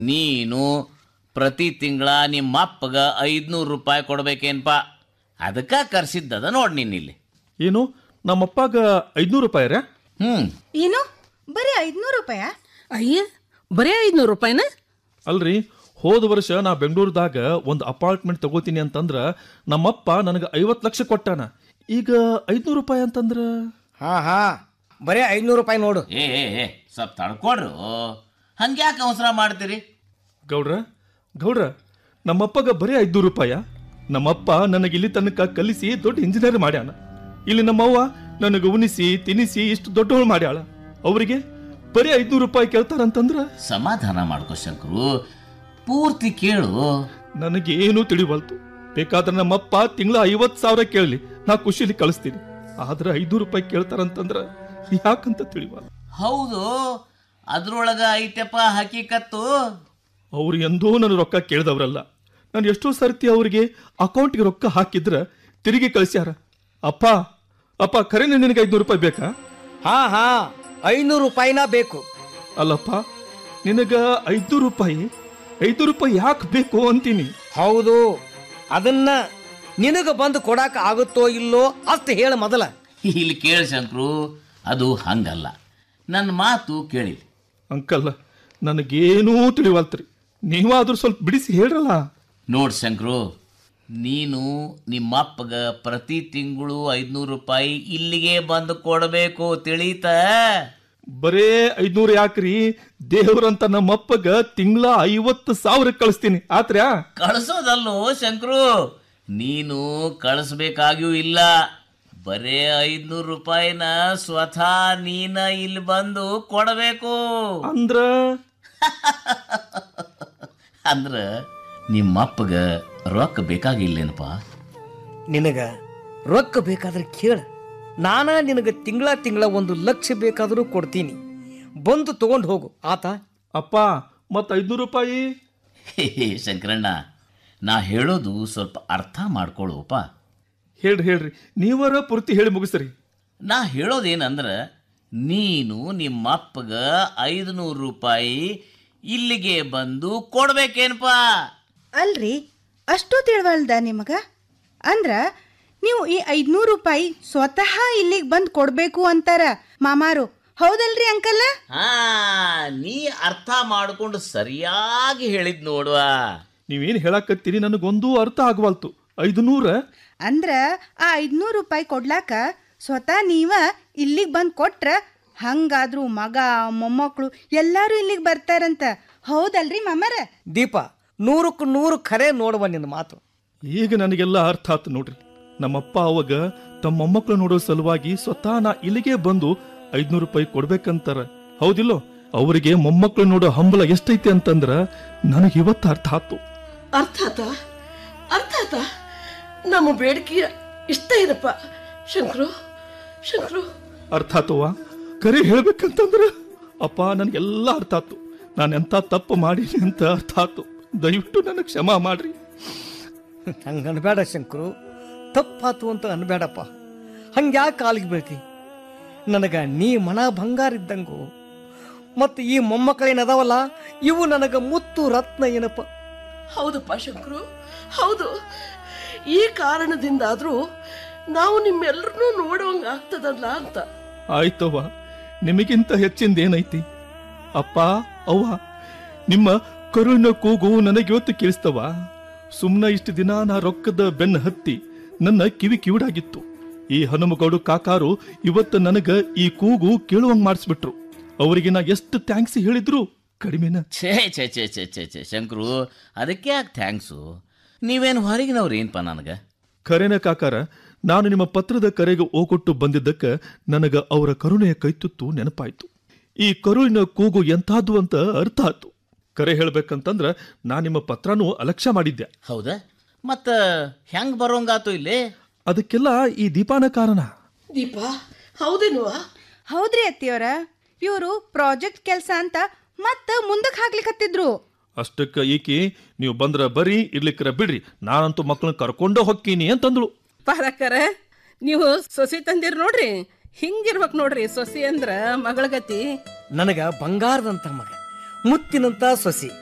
ನೀನು ಪ್ರತಿ ತಿಂಗಳ ನಿಮ್ಮ ಅಪ್ಪಗ ಐದ್ನೂರು ರೂಪಾಯಿ ಕೊಡ್ಬೇಕೇನ್ಪ ಅದಕ್ಕೆ ಕರ್ಸಿದ್ದದ ನೋಡಿ ನಿನ್ನಿಲ್ಲಿ ಏನು ನಮ್ಮಪ್ಪಾಗ ಐದ್ನೂರು ರೂಪಾಯಿ ರೇ ಹ್ಞೂ ಏನು ಬರೀ ಐದ್ನೂರು ರೂಪಾಯ ಅಯ್ಯ ಬರೀ ಐದ್ನೂರು ರೂಪಾಯಿನ ಅಲ್ರಿ ಹೋದ ವರ್ಷ ನಾ ಬೆಂಗಳೂರದಾಗ ಒಂದು ಅಪಾರ್ಟ್ಮೆಂಟ್ ತಗೋತೀನಿ ಅಂತಂದ್ರ ನಮ್ಮಪ್ಪ ನನಗೆ ಐವತ್ತು ಲಕ್ಷ ಕೊಟ್ಟಾನ ಈಗ ಐದ್ನೂರು ರೂಪಾಯಿ ಅಂತಂದ್ರ ಹಾ ಹಾ ಬರೀ ಐನೂರು ರೂಪಾಯಿ ನೋಡು ಏ ಏ, ಏ ಸ್ವಲ್ಪ ತಡ್ಕೊಡ್ರು ಹಂಗ್ಯಾಕೆ ಅವಸರ ಮಾಡ್ತೀರಿ ಗೌಡ್ರ ಗೌಡ್ರ ನಮ್ಮಪ್ಪಗ ಬರೀ ಐದ್ನೂರು ರೂಪಾಯ ನಮ್ಮಪ್ಪ ನನಗೆ ಇಲ್ಲಿ ತನಕ ಕಲಿಸಿ ದೊಡ್ಡ ಇಂಜಿನಿಯರ್ ಮಾಡ್ಯಾನ ಇಲ್ಲಿ ನಮ್ಮವ್ವ ನನಗೆ ಉಣಿಸಿ ತಿನಿಸಿ ಇಷ್ಟು ದೊಡ್ಡವಳು ಮಾಡ್ಯಾಳ ಅವರಿಗೆ ಬರೀ ಐದ್ನೂರು ರೂಪಾಯಿ ಕೇಳ್ತಾರಂತಂದ್ರ ಸಮಾಧಾನ ಮಾಡ್ಕೋ ಶಂಕರು ಪೂರ್ತಿ ಕೇಳು ನನಗೇನೂ ತಿಳಿವಲ್ತು ಬೇಕಾದ್ರೆ ನಮ್ಮಪ್ಪ ತಿಂಗಳ ಐವತ್ತು ಸಾವಿರ ಕೇಳಲಿ ನಾ ಖುಷಿಲಿ ಕಳಿಸ್ತೀನಿ ಆದ್ರೆ ಐನೂರು ರೂಪಾಯಿ ಕೇಳ್ತಾರಂತಂದ್ರ ಯಾಕಂತ ತಿಳಿವಲ್ಲ ಹೌದು ಅದ್ರೊಳಗ ಐತೆಪ್ಪ ಹಕೀಕತ್ತು ಅವ್ರು ಎಂದೂ ನನ್ನ ರೊಕ್ಕ ಕೇಳಿದವ್ರಲ್ಲ ನಾನು ಎಷ್ಟೋ ಸರ್ತಿ ಅವರಿಗೆ ಅಕೌಂಟ್ಗೆ ರೊಕ್ಕ ಹಾಕಿದ್ರ ತಿರುಗಿ ಕಳಿಸ್ಯಾರ ಅಪ್ಪ ಅಪ್ಪ ಖರೇನೆ ನಿನಗೆ ಐದ್ನೂರು ರೂಪಾಯಿ ಬೇಕಾ ಹಾ ಹಾ ಐನೂರು ರೂಪಾಯಿನ ಬೇಕು ಅಲ್ಲಪ್ಪ ನಿನಗ ಐದ್ನೂರು ರೂಪಾಯಿ ಐದು ರೂಪಾಯಿ ಯಾಕೆ ಬೇಕು ಅಂತೀನಿ ಹೌದು ಅದನ್ನ ನಿನಗ ಬಂದು ಕೊಡಾಕ ಆಗುತ್ತೋ ಇಲ್ಲೋ ಅಷ್ಟು ಹೇಳ ಮೊದಲ ಇಲ್ಲಿ ಕೇಳು ಶಂಕರು ಅದು ಹಂಗಲ್ಲ ನನ್ನ ಮಾತು ಕೇಳಿ ಅಂಕಲ್ ನನಗೇನೂ ತಿಳಿವಲ್ತ್ರಿ ನೀವಾದ್ರೂ ಸ್ವಲ್ಪ ಬಿಡಿಸಿ ಹೇಳ್ರಲ್ಲ ನೋಡ್ ಶಂಕರು ನೀನು ನಿಮ್ಮ ಅಪ್ಪಗ ಪ್ರತಿ ತಿಂಗಳು ಐದ್ನೂರು ರೂಪಾಯಿ ಇಲ್ಲಿಗೆ ಬಂದು ಕೊಡಬೇಕು ತಿಳಿತ ಬರೇ ಐದ್ನೂರು ಯಾಕ್ರಿ ದೇವ್ರಂತ ನಮ್ಮಪ್ಪಗ ತಿಂಗಳ ಐವತ್ತು ಸಾವಿರ ಕಳಿಸ್ತೀನಿ ಆತ್ರ್ಯಾ ಕಳಿಸೋದಲ್ಲೋ ಶಂಕರು ನೀನು ಕಳಿಸ್ಬೇಕಾಗ್ಯೂ ಇಲ್ಲ ಬರೇ ಐದ್ನೂರು ರೂಪಾಯಿನ ಸ್ವತಃ ನೀನ ಇಲ್ಲಿ ಬಂದು ಕೊಡಬೇಕು ಅಂದ್ರ ಅಂದ್ರ ನಿಮ್ಮ ಅಪ್ಪಗ ರೊಕ್ಕ ಬೇಕಾಗಿಲ್ಲೇನಪ್ಪ ನಿನಗ ರೊಕ್ಕ ಬೇಕಾದ್ರೆ ಕೇಳ ನಾನ ನಿನಗ ತಿಂಗಳ ತಿಂಗಳ ಒಂದು ಲಕ್ಷ ಬೇಕಾದರೂ ಕೊಡ್ತೀನಿ ಬಂದು ತಗೊಂಡು ಹೋಗು ಆತ ಅಪ್ಪ ಮತ್ ಐದ್ನೂರು ರೂಪಾಯಿ ಹೇ, ಹೇ, ಶಂಕರಣ್ಣ ನಾ ಹೇಳೋದು ಸ್ವಲ್ಪ ಅರ್ಥ ಮಾಡ್ಕೊಳ್ಳೋಪ ಹೇಳ್ರಿ ಹೇಳ್ರಿ ನೀವರ ಪೂರ್ತಿ ಹೇಳಿ ಮುಗಿಸ್ರಿ ನಾ ಹೇಳೋದೇನಂದ್ರೆ ನೀನು ನಿಮ್ಮ ಅಪ್ಪಗ ಐದುನೂರು ರೂಪಾಯಿ ಇಲ್ಲಿಗೆ ಬಂದು ಕೊಡ್ಬೇಕೇನಪ್ಪ ಅಲ್ರಿ ಅಷ್ಟು ತಿಳ್ವಲ್ದ ನಿಮಗ ಅಂದ್ರ ನೀವು ಈ ಐದ್ನೂರು ರೂಪಾಯಿ ಸ್ವತಃ ಇಲ್ಲಿಗೆ ಬಂದು ಕೊಡ್ಬೇಕು ಅಂತಾರ ಮಾಮಾರು ಹೌದಲ್ರಿ ಅಂಕಲ್ ಹಾ ನೀ ಅರ್ಥ ಮಾಡ್ಕೊಂಡು ಸರಿಯಾಗಿ ಹೇಳಿದ್ ನೋಡುವ ನೀವೇನು ಹೇಳಕತ್ತೀರಿ ನನಗೊಂದೂ ಅರ್ಥ ಆಗವಲ್ತು ಐದು ನೂರ ಅಂದ್ರ ಆ ಐದ್ನೂರು ರೂಪಾಯಿ ಕೊಡ್ಲಾಕ ಸ್ವತಃ ನೀವ ಇಲ್ಲಿಗೆ ಬಂದು ಕೊಟ್ರ ಹಂಗಾದ್ರೂ ಮಗ ಮೊಮ್ಮಕ್ಕಳು ಎಲ್ಲರೂ ಇಲ್ಲಿಗೆ ಬರ್ತಾರಂತ ಹೌದಲ್ರಿ ಮಾಮಾರ ದೀಪ ನೂರಕ್ಕೂ ನೂರು ಖರೆ ನೋಡುವ ನಿನ್ನ ಮಾತು ಈಗ ನನಗೆಲ್ಲ ಅರ್ಥ ಆತು ನೋಡ್ರಿ ನಮ್ಮಪ್ಪ ಅವಾಗ ತಮ್ಮ ಮೊಮ್ಮಕ್ಳು ನೋಡೋ ಸಲುವಾಗಿ ಸ್ವತಃ ನಾ ಇಲ್ಲಿಗೆ ಬಂದು ಐದ್ನೂರು ರೂಪಾಯಿ ಕೊಡ್ಬೇಕಂತಾರ ಹೌದಿಲ್ಲೋ ಅವರಿಗೆ ಮೊಮ್ಮಕ್ಳು ನೋಡೋ ಹಂಬಲ ಎಷ್ಟೈತಿ ಅಂತಂದ್ರ ನನಗೆ ಇವತ್ತು ಅರ್ಥ ಆತು ಅರ್ಥ ಆತ ಅರ್ಥ ಆತ ನಮ್ಮ ಬೇಡಿಕೆಯ ಇಷ್ಟ ಏನಪ್ಪ ಶಂಕರು ಶಂಕರು ಅರ್ಥ ಆತವ್ವ ಕರೆ ಹೇಳ್ಬೇಕಂತಂದ್ರ ಅಪ್ಪ ನನಗೆಲ್ಲ ಅರ್ಥ ಆತು ನಾನು ಎಂತ ತಪ್ಪು ಮಾಡೀನಿ ಅಂತ ಅರ್ಥ ಆತು ದಯವಿಟ್ಟು ನನಗೆ ಕ್ಷಮಾ ಮಾಡ್ರಿ ಹಂಗೆ ಅನ್ಬೇಡ ಶಂಕರು ತಪ್ಪಾತು ಅಂತ ಅನ್ಬೇಡಪ್ಪ ಹಂಗ್ಯಾಕೆ ಕಾಲಿಗೆ ಬೀಳ್ತಿ ನನಗ ನೀ ಮನ ಬಂಗಾರ ಇದ್ದಂಗು ಮತ್ತು ಈ ಮೊಮ್ಮಕ್ಕಳೇನದಾವಲ್ಲ ಇವು ನನಗ ಮುತ್ತು ರತ್ನ ಏನಪ್ಪ ಹೌದಪ್ಪ ಶಂಕರು ಹೌದು ಈ ಕಾರಣದಿಂದಾದ್ರೂ ನಾವು ನಿಮ್ಮೆಲ್ಲರನ್ನೂ ನೋಡುವಂಗ ಆಗ್ತದಲ್ಲ ಅಂತ ಆಯ್ತವ್ವ ನಿಮಗಿಂತ ಹೆಚ್ಚಿಂದ ಏನೈತಿ ಅಪ್ಪ ಅವ್ವ ನಿಮ್ಮ ಕರುಣ ಕೂಗು ನನಗಿವತ್ತು ಕೇಳಿಸ್ತವ ಸುಮ್ನ ಇಷ್ಟು ದಿನ ನಾ ರೊಕ್ಕದ ಬೆನ್ನ ಹತ್ತಿ ನನ್ನ ಕಿವಿ ಕಿವಿಡಾಗಿತ್ತು ಈ ಹನುಮಗೌಡು ಕಾಕಾರು ಇವತ್ತು ನನಗ ಈ ಕೂಗು ಕೇಳುವಂಗ್ ಮಾಡಿಸ್ಬಿಟ್ರು ಅವರಿಗೆ ನಾ ಎಷ್ಟು ಥ್ಯಾಂಕ್ಸ್ ಹೇಳಿದ್ರು ಕಡಿಮೆನ ಛೇ ಛೇ ಛೇ ಛೇ ಛೇ ಛೇ ಶಂಕರು ಅದಕ್ಕೆ ಯಾಕೆ ಥ್ಯಾಂಕ್ಸು ನೀವೇನು ಹೊರಗಿನವ್ರು ಏನಪ್ಪ ನನಗೆ ಖರೇನ ಕಾಕಾರ ನಾನು ನಿಮ್ಮ ಪತ್ರದ ಕರೆಗೆ ಓಗೊಟ್ಟು ಬಂದಿದ್ದಕ್ಕ ನನಗ ಅವರ ಕರುಣೆಯ ಕೈತುತ್ತು ನೆನಪಾಯ್ತು ಈ ಕರುಳಿನ ಕೂಗು ಎಂತಾದ್ದು ಅಂತ ಅರ್ಥ ಆತು ಕರೆ ಹೇಳ್ಬೇಕಂತಂದ್ರ ನಾ ನಿಮ್ಮ ಪತ್ರನೂ ಅಲಕ್ಷ್ಯ ಮಾಡಿದ್ದೆ ಹೌದಾ ಮತ್ತು ಹೆಂಗೆ ಬರೋಂಗಾತು ಇಲ್ಲಿ ಅದಕ್ಕೆಲ್ಲ ಈ ದೀಪಾನ ಕಾರಣ ದೀಪ ಹೌದೇನುವಾ ಹೌದ್ರಿ ಅತ್ತಿಯವರ ಇವರು ಪ್ರಾಜೆಕ್ಟ್ ಕೆಲಸ ಅಂತ ಮತ್ತ ಮುಂದಕ್ಕೆ ಹಾಕ್ಲಿಕತ್ತಿದ್ರು ಅಷ್ಟಕ್ಕ ಈಕಿ ನೀವು ಬಂದ್ರ ಬರೀ ಇರ್ಲಿಕ್ಕರ ಬಿಡ್ರಿ ನಾನಂತೂ ಮಕ್ಕಳನ್ನ ಕರ್ಕೊಂಡೇ ಹೊಕ್ಕೀನಿ ಅಂತಂದಳು ಪಾಲಕರ ನೀವು ಸೊಸಿ ತಂದಿರ್ ನೋಡ್ರಿ ಹಿಂಗಿರ್ಬೇಕು ನೋಡ್ರಿ ಸೊಸಿ ಅಂದ್ರ ಮಗಳ ಗತಿ ನನಗ ಬಂಗಾರದಂತ ಮಗ ಮುತ್ತಿನಂತ ಸೊಸಿ